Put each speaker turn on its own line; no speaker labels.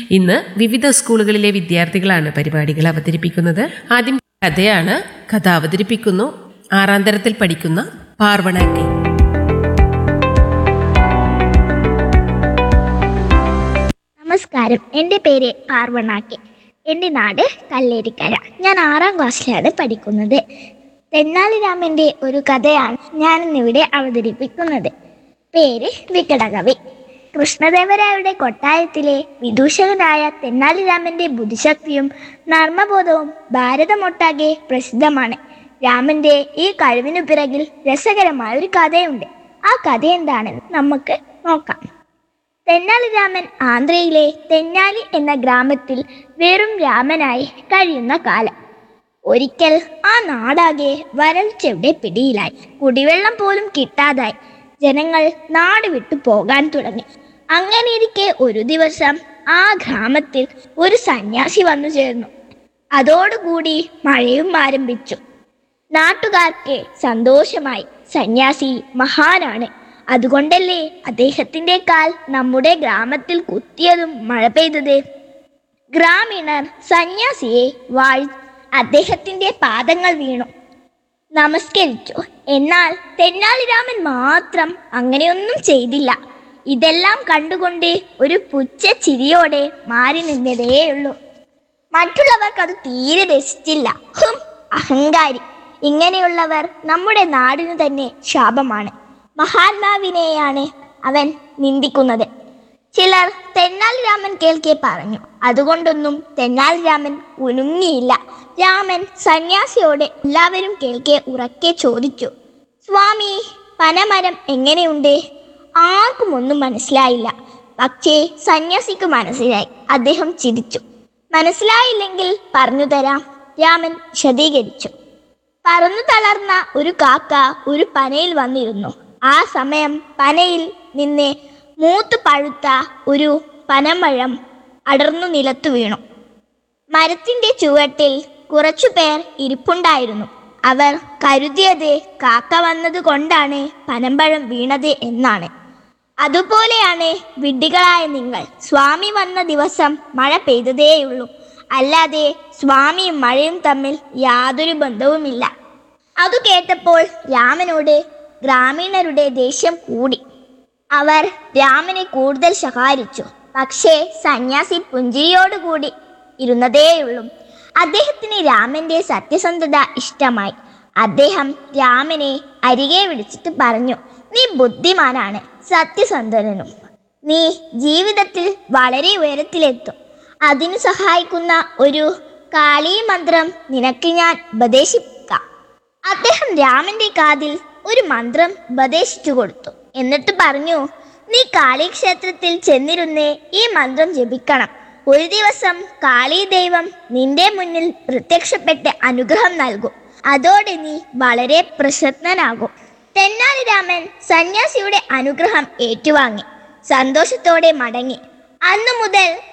ഇന്ന് വിവിധ സ്കൂളുകളിലെ വിദ്യാർത്ഥികളാണ് പരിപാടികൾ അവതരിപ്പിക്കുന്നത് ആദ്യം കഥയാണ് കഥ അവതരിപ്പിക്കുന്നു ആറാം തരത്തിൽ പഠിക്കുന്ന പാർവണ കെ
നമസ്കാരം എൻ്റെ പേര് പാർവണാക്കെ എൻ്റെ നാട് കല്ലേരിക്കര ഞാൻ ആറാം ക്ലാസ്സിലാണ് പഠിക്കുന്നത് തെന്നാലിരാമൻ്റെ ഒരു കഥയാണ് ഞാനിന്നിവിടെ അവതരിപ്പിക്കുന്നത് പേര് വികടകവി കൃഷ്ണദേവരായരുടെ കൊട്ടാരത്തിലെ വിദൂഷകനായ തെന്നാലിരാമൻ്റെ ബുദ്ധിശക്തിയും നർമ്മബോധവും ഭാരതമൊട്ടാകെ പ്രസിദ്ധമാണ് രാമന്റെ ഈ കഴിവിനു പിറകിൽ രസകരമായ ഒരു കഥയുണ്ട് ആ കഥ എന്താണെന്ന് നമുക്ക് നോക്കാം തെന്നാലി രാമൻ ആന്ധ്രയിലെ തെന്നാലി എന്ന ഗ്രാമത്തിൽ വെറും രാമനായി കഴിയുന്ന കാലം ഒരിക്കൽ ആ നാടാകെ വരൾച്ചയുടെ പിടിയിലായി കുടിവെള്ളം പോലും കിട്ടാതായി ജനങ്ങൾ നാട് വിട്ടു പോകാൻ തുടങ്ങി അങ്ങനെയിരിക്കെ ഒരു ദിവസം ആ ഗ്രാമത്തിൽ ഒരു സന്യാസി വന്നു ചേർന്നു അതോടുകൂടി മഴയും ആരംഭിച്ചു നാട്ടുകാർക്ക് സന്തോഷമായി സന്യാസി മഹാനാണ് അതുകൊണ്ടല്ലേ അദ്ദേഹത്തിന്റെ കാൽ നമ്മുടെ ഗ്രാമത്തിൽ കുത്തിയതും മഴ പെയ്തത് ഗ്രാമീണർ സന്യാസിയെ വാഴി അദ്ദേഹത്തിന്റെ പാദങ്ങൾ വീണു നമസ്കരിച്ചു എന്നാൽ തെന്നാലിരാമൻ മാത്രം അങ്ങനെയൊന്നും ചെയ്തില്ല ഇതെല്ലാം കണ്ടുകൊണ്ട് ഒരു പുച്ഛ ചിരിയോടെ മാറി നിന്നതേയുള്ളൂ മറ്റുള്ളവർക്ക് അത് തീരെ രസിച്ചില്ല ഹും അഹങ്കാരി ഇങ്ങനെയുള്ളവർ നമ്മുടെ നാടിനു തന്നെ ശാപമാണ് മഹാത്മാവിനെയാണ് അവൻ നിന്ദിക്കുന്നത് ചിലർ തെന്നാലി രാമൻ കേൾക്കെ പറഞ്ഞു അതുകൊണ്ടൊന്നും തെന്നാലി രാമൻ കുലുങ്ങിയില്ല രാമൻ സന്യാസിയോട് എല്ലാവരും കേൾക്കെ ഉറക്കെ ചോദിച്ചു സ്വാമി പനമരം എങ്ങനെയുണ്ട് ആർക്കും ഒന്നും മനസ്സിലായില്ല പക്ഷേ സന്യാസിക്ക് മനസ്സിലായി അദ്ദേഹം ചിരിച്ചു മനസ്സിലായില്ലെങ്കിൽ പറഞ്ഞു തരാം രാമൻ വിശദീകരിച്ചു പറന്നു തളർന്ന ഒരു കാക്ക ഒരു പനയിൽ വന്നിരുന്നു ആ സമയം പനയിൽ നിന്ന് മൂത്ത് പഴുത്ത ഒരു പനമഴം അടർന്നു നിലത്തു വീണു മരത്തിന്റെ ചുവട്ടിൽ കുറച്ചുപേർ ഇരിപ്പുണ്ടായിരുന്നു അവർ കരുതിയത് കാക്ക വന്നത് കൊണ്ടാണ് പനമ്പഴം വീണത് എന്നാണ് അതുപോലെയാണ് വിഡ്ഢികളായ നിങ്ങൾ സ്വാമി വന്ന ദിവസം മഴ പെയ്തതേയുള്ളൂ അല്ലാതെ സ്വാമിയും മഴയും തമ്മിൽ യാതൊരു ബന്ധവുമില്ല അത് കേട്ടപ്പോൾ രാമനോട് ഗ്രാമീണരുടെ ദേഷ്യം കൂടി അവർ രാമനെ കൂടുതൽ ശകാരിച്ചു പക്ഷേ സന്യാസി പുഞ്ചിരിയോടുകൂടി ഇരുന്നതേയുള്ളൂ അദ്ദേഹത്തിന് രാമന്റെ സത്യസന്ധത ഇഷ്ടമായി അദ്ദേഹം രാമനെ അരികെ വിളിച്ചിട്ട് പറഞ്ഞു നീ ബുദ്ധിമാനാണ് സത്യസന്ധനും നീ ജീവിതത്തിൽ വളരെ ഉയരത്തിലെത്തും അതിനു സഹായിക്കുന്ന ഒരു കാളീ മന്ത്രം നിനക്ക് ഞാൻ ഉപദേശിക്കാം അദ്ദേഹം രാമന്റെ കാതിൽ ഒരു മന്ത്രം ഉപദേശിച്ചു കൊടുത്തു എന്നിട്ട് പറഞ്ഞു നീ കാളി ക്ഷേത്രത്തിൽ ചെന്നിരുന്ന് ഈ മന്ത്രം ജപിക്കണം ഒരു ദിവസം കാളി ദൈവം നിന്റെ മുന്നിൽ പ്രത്യക്ഷപ്പെട്ട് അനുഗ്രഹം നൽകും അതോടെ നീ വളരെ പ്രസന്നനാകും തെന്നാലി രാമൻ സന്യാസിയുടെ അനുഗ്രഹം ഏറ്റുവാങ്ങി സന്തോഷത്തോടെ മടങ്ങി അന്നു മുതൽ